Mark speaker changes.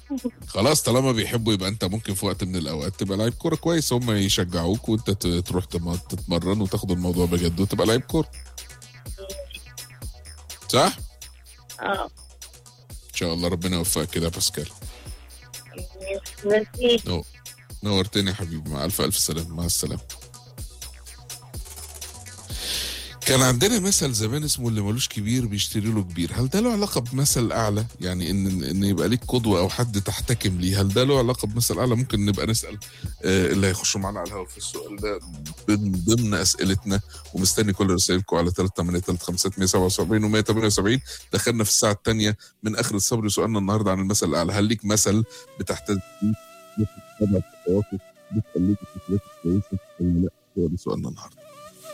Speaker 1: خلاص طالما بيحبوا يبقى انت ممكن في وقت من الاوقات تبقى لعيب كوره كويس هم يشجعوك وانت ت- تروح تم- تتمرن وتاخد الموضوع بجد وتبقى لعيب كوره صح؟
Speaker 2: اه
Speaker 1: ان شاء الله ربنا يوفقك كده يا باسكال
Speaker 2: ميرسي
Speaker 1: نو نورتني يا حبيبي مع الف الف سلامه مع السلامه كان عندنا مثل زمان اسمه اللي ملوش كبير بيشتري له كبير هل ده له علاقه بمثل اعلى يعني ان ان يبقى ليك قدوه او حد تحتكم ليه هل ده له علاقه بمثل اعلى ممكن نبقى نسال آه، اللي هيخشوا معانا على الهواء في السؤال ده من ضمن اسئلتنا ومستني كل رسائلكم على 3 3 5 177 و 178 دخلنا في الساعه الثانيه من اخر الصبر سؤالنا النهارده عن المثل الاعلى هل ليك مثل بتحتاج فيه بتتبع خطواته بتخليك في كويسه ولا لا هو ده سؤالنا النهارده